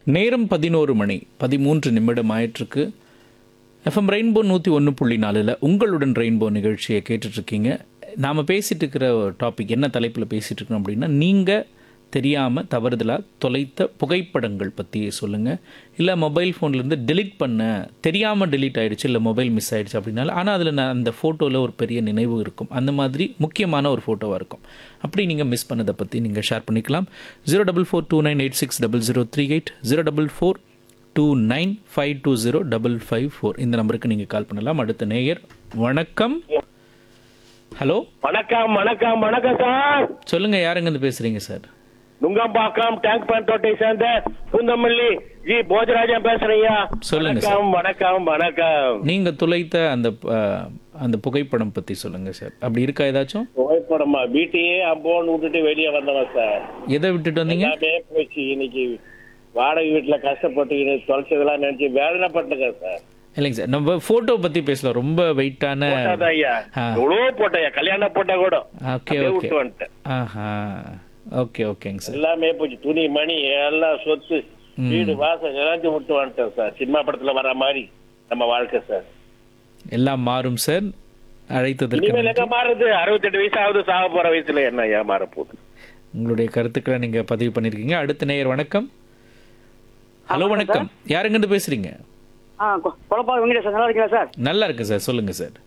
நேரம் பதினோரு மணி பதிமூன்று நிமிடம் ஆயிட்டிருக்கு எஃப்எம் ரெயின்போ நூற்றி ஒன்று புள்ளி நாலில் உங்களுடன் ரெயின்போ நிகழ்ச்சியை கேட்டுட்ருக்கீங்க நாம் பேசிகிட்டு இருக்கிற டாபிக் என்ன தலைப்பில் பேசிகிட்டு இருக்கோம் அப்படின்னா நீங்கள் தெரியாமல் தவறுதலாக தொலைத்த புகைப்படங்கள் பற்றி சொல்லுங்கள் இல்லை மொபைல் ஃபோன்லேருந்து delete பண்ண தெரியாமல் delete ஆயிடுச்சு இல்லை மொபைல் மிஸ் ஆயிடுச்சு அப்படின்னால ஆனால் அதில் நான் அந்த ஃபோட்டோவில் ஒரு பெரிய நினைவு இருக்கும் அந்த மாதிரி முக்கியமான ஒரு ஃபோட்டோவாக இருக்கும் அப்படி நீங்கள் மிஸ் பண்ணதை பற்றி நீங்கள் ஷேர் பண்ணிக்கலாம் zero double four two nine eight six double zero three eight zero double four two nine five two zero double five four இந்த நம்பருக்கு நீங்கள் கால் பண்ணலாம் அடுத்த நேயர் வணக்கம் ஹலோ வணக்கம் வணக்கம் வணக்கம் சார் சொல்லுங்கள் யாருங்கேருந்து பேசுகிறீங்க சார் நுங்கம்பாக்கம் டேங்க் பேண்டோட்டை சேர்ந்த பூந்தமல்லி ஜி போஜராஜன் பேசுறீங்க சொல்லுங்க சார். வணக்கம் வணக்கம் வணக்கம் நீங்கள் துளைத்த அந்த அஹ், அந்த புகைப்படம் பற்றி சொல்லுங்கள் சார் அப்படி இருக்கா ஏதாச்சும் புகைப்படமா வீட்டையே அம்போன்னு விட்டுட்டு வெளியே வந்தவன் சார் எதை விட்டுட்டு வந்தீங்க எல்லாமே போச்சு இன்னைக்கு வாடகை வீட்டுல கஷ்டப்பட்டு தொலைச்சதெல்லாம் நினைச்சு வேதனைப்பட்டுங்க சார் இல்லைங்க சார் நம்ம ஃபோட்டோ பற்றி பேசலாம் ரொம்ப வெயிட்டான போட்டாதான் ஐயா ஆ. எவ்வளோ போட்டேன் கல்யாணம் போட்டா கூட ஓகே அப்படியே ஓகே விட்டு வந்துட்டேன் ஆஹா ஓகே ஓகேங்க சார் எல்லாமே போச்சு துணி மணி எல்லாம் சொத்து வீடு வாசல் எல்லாத்தையும் விட்டு வந்துட்டேன் சார் சினிமா படத்துல வர மாதிரி நம்ம வாழ்க்கை சார் எல்லாம் மாறும் சார் அழைத்ததற்கு இனிமேல் எங்க மாறுது அறுபத்தெட்டு வயசு ஆகுது சாக போற வயசுல என்ன ஏன் மாற போகுது உங்களுடைய கருத்துக்களை நீங்கள் பதிவு பண்ணியிருக்கீங்க அடுத்த நேயர் வணக்கம் ஹலோ வணக்கம் யாருங்கிட்டு பேசுகிறீங்க ஆ குழப்பா வெங்கடேஷ் நல்லா இருக்கீங்களா சார் நல்லா இருக்கு சார் சொல்லுங்கள் சார்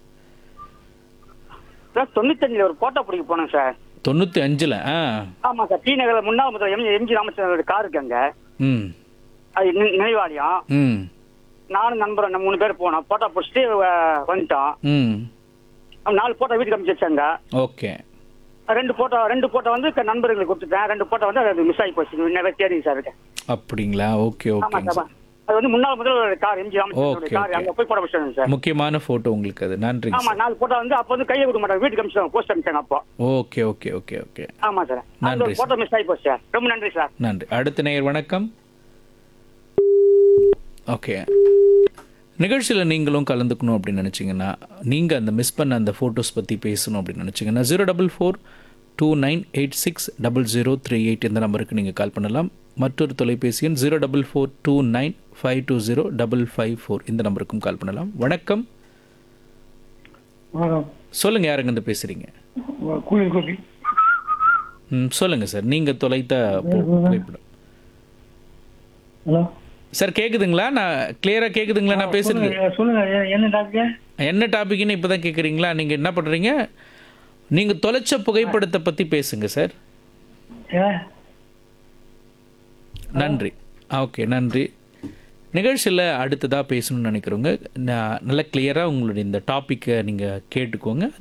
சார் தொண்ணூத்தஞ்சுல ஒரு போட்டோ பிடிக்க போனேன் சார் தொண்ணூற்றி அஞ்சில் ஆ ஆமா சார் டி நகர்ல முன்னாள் முதல்வர் எம் எம்ஜி ராமச்சந்திரோட கார் இருக்கு அங்க ம் அது நி- நினைவாலயம் ம் நானும் நண்பரும் நம்ம மூணு பேர் போனோம் போட்டோ பிடிச்சிட்டு அஹ், வந்துட்டோம் ம் அவன் நாலு போட்டோ வீட்டுக்கு அமைச்சு வச்சாங்க ஓகே ரெண்டு போட்டோ ரெண்டு போட்டோ வந்து க- நண்பர்களுக்கு கொடுத்துட்டேன் ரெண்டு போட்டோ வந்து அது மிஸ் ஆகி போச்சு நிறைய தேடிங்க சார் இருக்கு அப்படிங்களா ஓகே ஆமா ஓகேங்க சார் சார் அது வந்து முன்னாள் முதல்வர் கார் எம்ஜி ராமச்சந்திரோட Okay, கார் okay. அங்க போய் போட்டோ பிடிச்சாங்க சார் முக்கியமான ஃபோட்டோ உங்களுக்கு அது நன்றிங்க ஆமா சார் நாலு போட்டோ வந்து அப்போ வந்து கையை கொடுக்க மாட்டாங்க வீட்டுக்கு அமைச்சாங்க போஸ்ட் அமைச்சாங்க அப்போ ஓகே ஓகே ஓகே ஓகே ஆமா சார் அந்த நன்றி ஒரு போட்டோ மிஸ் ஆகி போச்சு சார் ரொம்ப நன்றி சார் நன்றி அடுத்த நேயர் வணக்கம் ஓகே நிகழ்ச்சியில் நீங்களும் கலந்துக்கணும் அப்படின்னு நினச்சிங்கன்னா நீங்கள் அந்த மிஸ் பண்ண அந்த ஃபோட்டோஸ் பற்றி பேசணும் அப்படின்னு நினச்சிங்கன்னா zero double four two nine eight six double zero three eight இந்த நம்பருக்கு நீங்கள் கால் பண்ணலாம் மற்றொரு தொலைபேசி எண் zero double four two nine five two zero double five four இந்த நம்பருக்கும் கால் பண்ணலாம் வணக்கம் வணக்கம் சொல்லுங்கள் யாருங்க பேசுகிறீங்க கூலிங் கோபி ம் சொல்லுங்கள் சார் நீங்கள் தொலைத்த பு- புகைப்படம் ஹலோ சார் கேக்குதுங்களா நான் கிளியரா கேக்குதுங்களா நான் பேசுறது சொல்லுங்க சொல்லுங்க எ- என்ன டாக்டர் என்ன டாபிக்னு இப்பதான் கேக்குறீங்களா நீங்க என்ன பண்றீங்க நீங்க தொலைச்ச புகைப்படத்தை பத்தி பேசுங்க சார் ஏ நன்றி ஓகே நன்றி நிகழ்ச்சியில் அடுத்ததாக பேசணும்னு நினைக்கிறவங்க நான் நல்லா கிளியராக உங்களுடைய இந்த டாப்பிக்கை நீங்கள் கேட்டுக்கோங்க